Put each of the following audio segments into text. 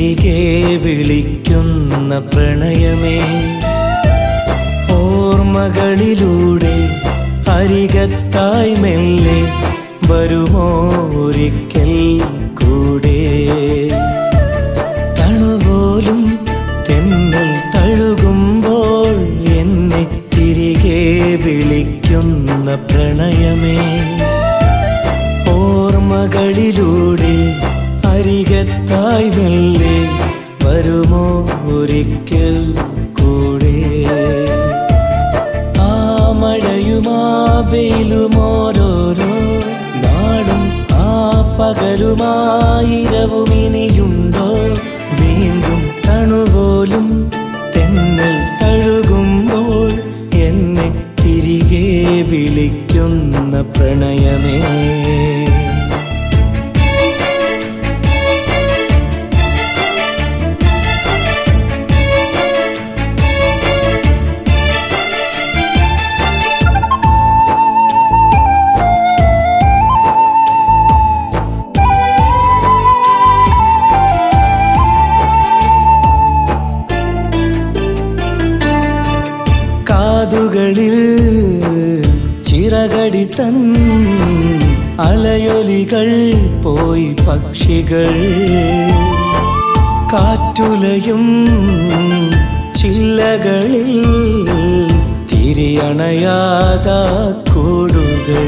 തിരികെ വിളിക്കുന്ന പ്രണയമേ ഓർമ്മകളിലൂടെ അരികത്തായി മെല്ലെ വരുമോ ഒരിക്കൽ കൂടെ തണുപോലും തെന്നൽ തഴുകുമ്പോൾ എന്നെ തിരികെ വിളിക്കുന്ന പ്രണയമേ ഓർമ്മകളിലൂടെ അരികത്തായി മെല്ലെ വരുമോ ഒരിക്കൽ കൂടെ ആ മഴയുമാ വെയിലുമോരോരോ നാടും ആ പകലുമായിരവും ഇനിയുണ്ടോ വീണ്ടും തണുപോലും തെന്നൽ തഴുകുമ്പോൾ എന്നെ തിരികെ വിളിക്കുന്ന പ്രണയമേ കാതുകളിൽ ചിറകടി തൻ അലയൊലികൾ പോയി പക്ഷികൾ കാറ്റുലയും ചില്ലകളിൽ തിരിയണയാത കൂടുകൾ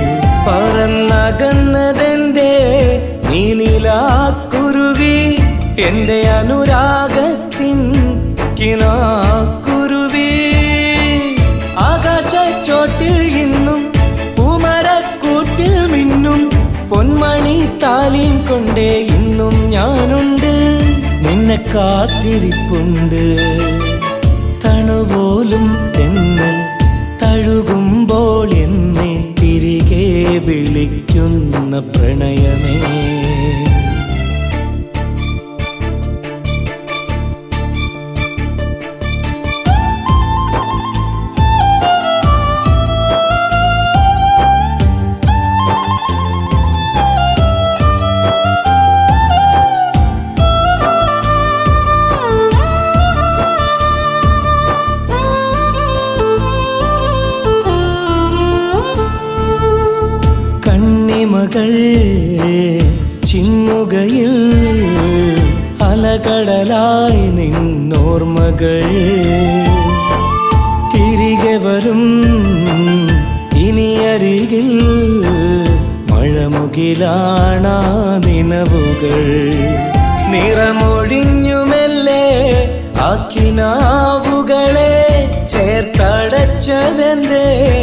പറന്നകന്നതെന്തേ നീനിലാക്കുരുവി എന്റെ അനുരാഗത്തിൻ കിനാക്കുരുവി ആകാശച്ചോട്ടിൽ ഇന്നും പൂമരക്കൂട്ടിൽ മിന്നും പൊന്മണി താലിയും കൊണ്ടേ ഇന്നും ഞാനുണ്ട് നിന്നെ കാത്തിരിപ്പുണ്ട് തണുപോലും തെന്നൽ തഴുകുമ്പോൾ എന്നെ തിരികെ വിളിക്കുന്ന പ്രണയമേ കണ്ണിമകൾ ചിമ്മുകയിൽ അലകടലായി നിന്നോർമ്മകൾ തിരികെ വരും ഇനി അരികിൽ മഴമുകിലാണ നിലവുകൾ നിറമൊഴിഞ്ഞുമെല്ലേ ആക്കിനാവുകളെ ചേർത്തടച്ചതെന്തേ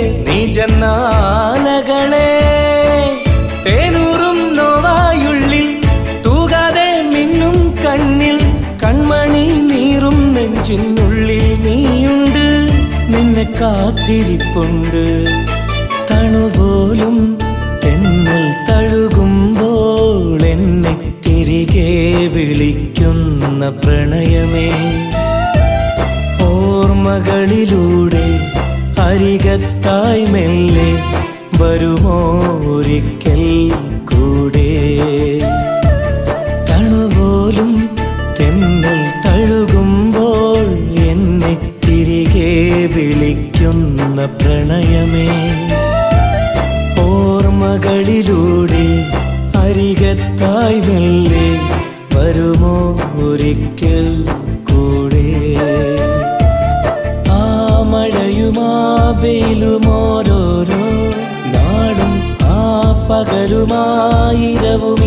നിജനാലകളെ തേനൂറും നോവായുള്ളിൽ തൂകാതെ മിന്നും കണ്ണിൽ കൺമണി നീറും നെഞ്ചിനുള്ളിൽ നീയുണ്ട് നിന്നെ കാത്തിരിപ്പുണ്ട് തണുപോലും തെന്നൽ തഴുകുമ്പോൾ എന്നെ തിരികെ വിളിക്കുന്ന പ്രണയമേ ഓർമ്മകളിലൂടെ അരികത്തായി മെല്ലെ വരുമോ ഒരിക്കൽ കൂടെ തണുപോലും തെന്നൽ തഴുകുമ്പോൾ എന്നെ തിരികെ വിളിക്കുന്ന പ്രണയമേ ഓർമ്മകളിലൂടെ അരികത്തായി മെല്ലെ വരുമോ ഒരിക്കൽ കൂടെ ആ മഴയുമാ വെയിലുമോരോരോ നാടും ആ പകലുമായിരവും